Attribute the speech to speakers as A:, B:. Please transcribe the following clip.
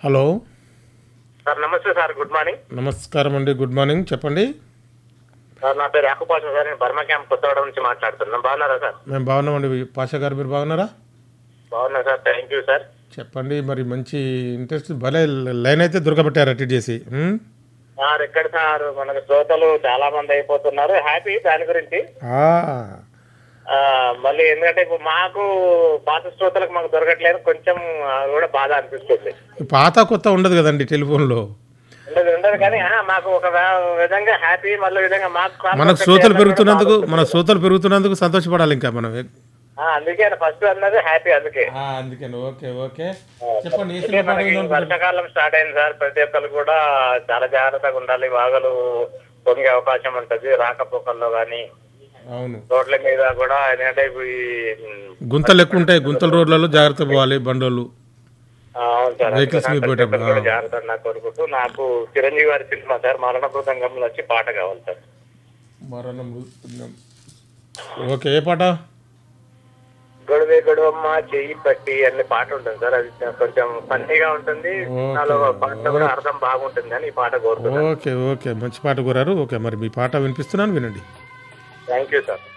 A: Hello
B: sir నమస్తే sir good morning
A: నమస్కారం అండి గుడ్ మార్నింగ్ చెప్పండి
B: సార్ నా పేరు యాకుపాషం సార్ నేను బర్మా క్యాంప్ కొత్తగూడ నుంచి మాట్లాడుతున్నాను బాగున్నారా సార్
A: మేము బాగున్నామండి పాషా గారు మీరు బాగున్నారా
B: బాగున్నా సార్ థ్యాంక్ యూ సార్
A: చెప్పండి మరి మంచి ఇంట్రెస్ట్ భలే లైన్ అయితే దొరకబెట్టారు అటు చేసి ఉమ్?
B: సార్ ఎక్కడ సార్ మనకు శ్రోతలు చాలా మంది అయిపోతున్నారు హ్యాపీ దాని గురించి
A: ఆ,
B: ఆ, మళ్ళీ ఎందుకంటే ఇప్పుడు మాకు పాత శ్రోతలకు మాకు దొరకట్లేదు కొంచెం ఆ, కూడా బాధ అనిపిస్తుంది
A: పాత కొత్త ఉండదు కదండి టెలిఫోన్లో
B: ఉండదు ఉండదు కానీ ఆ, మాకు ఒక వ- విధంగా హ్యాపీ మళ్ళీ విధంగా మాకు కాల్
A: మనకు
B: చేయాలని
A: శ్రోతలు
B: కూడా
A: పెరుగుతున్నందుకు
B: బాధ
A: మన శ్రోతలు పెరుగుతున్నందుకు సంతోషపడాలి ఇంకా మనం
B: ఆ, అందుకే ఫస్ట్ అన్నది హ్యాపీ అందుకే
A: అందుకని ఓకే ఓకే చెప్పండి ఏ
B: అయితే
A: సినిమా పాట
B: మనకి
A: వినాలనుకుంటున్నారు?
B: వర్షాకాలం స్టార్ట్ అయింది సార్ ప్రతి ఒక్కరు కూడా చాలా జాగ్రత్తగా ఉండాలి వాగలు పొంగే అవకాశం ఉంటది రాకపోకల్లో గానీ
A: అవును
B: రోడ్ల మీద కూడా ఎందుకంటే ఇప్పుడు ఈ
A: గుంతలు ఎక్కువ ఉంటాయి గుంతల రోడ్లలో జాగ్రత్త పోవాలి బండోళ్ళు
B: ఆ, అవును సార్
A: Vehicles మీద
B: ప్రతి
A: పోయేటప్పుడు,
B: ఒక్కరు కూడా
A: ఆ.
B: జాగ్రత్త నాకు కోరుకుంటూ నాకు చిరంజీవి గారి సినిమా సార్ మరణ బృందంగంలో వచ్చి పాట కావాలి సార్
A: మరణం మృత్యుంజయం. ఓకే ఏ పాట
B: గొడవే గొడవమ్మ చెయ్యి పట్టి అనే పాట ఉంటుంది సార్ అది కొంచెం ఫన్నీగా ఉంటుంది
A: ఓకే.
B: నాలో పాట కూడా అర్థం బాగుంటుంది అని ఈ పాట కోరుతున్నాను
A: ఓకే ఓకే మంచి పాట కోరారు ఓకే మరి మీ పాట వినిపిస్తున్నాను వినండి
B: థ్యాంక్ యూ సార్